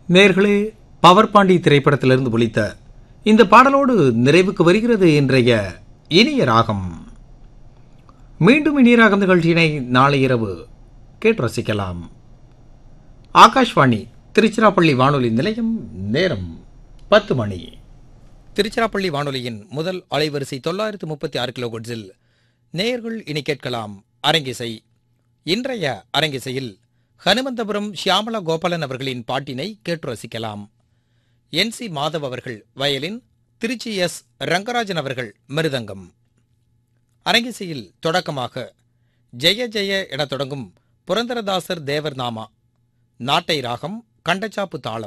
நேர்களே பவர் பாண்டி திரைப்படத்திலிருந்து ஒலித்த இந்த பாடலோடு நிறைவுக்கு வருகிறது இன்றைய இனிய ராகம் மீண்டும் இனிய ராகம் நிகழ்ச்சியினை நாளை இரவு கேட்டு ரசிக்கலாம் ஆகாஷ்வாணி திருச்சிராப்பள்ளி வானொலி நிலையம் நேரம் பத்து மணி திருச்சிராப்பள்ளி வானொலியின் முதல் அலைவரிசை தொள்ளாயிரத்து முப்பத்தி ஆறு கிலோகோட்ஸில் நேயர்கள் இனி கேட்கலாம் அரங்கிசை இன்றைய அரங்கிசையில் ஹனுமந்தபுரம் ஷியாமலா கோபாலன் அவர்களின் பாட்டினை கேட்டு ரசிக்கலாம் என் சி மாதவ் அவர்கள் வயலின் திருச்சி எஸ் ரங்கராஜன் அவர்கள் மிருதங்கம் அரங்கிசையில் தொடக்கமாக ஜெய ஜெய என தொடங்கும் புரந்தரதாசர் தேவர் நாமா நாட்டை ராகம் கண்டச்சாப்பு தாளம்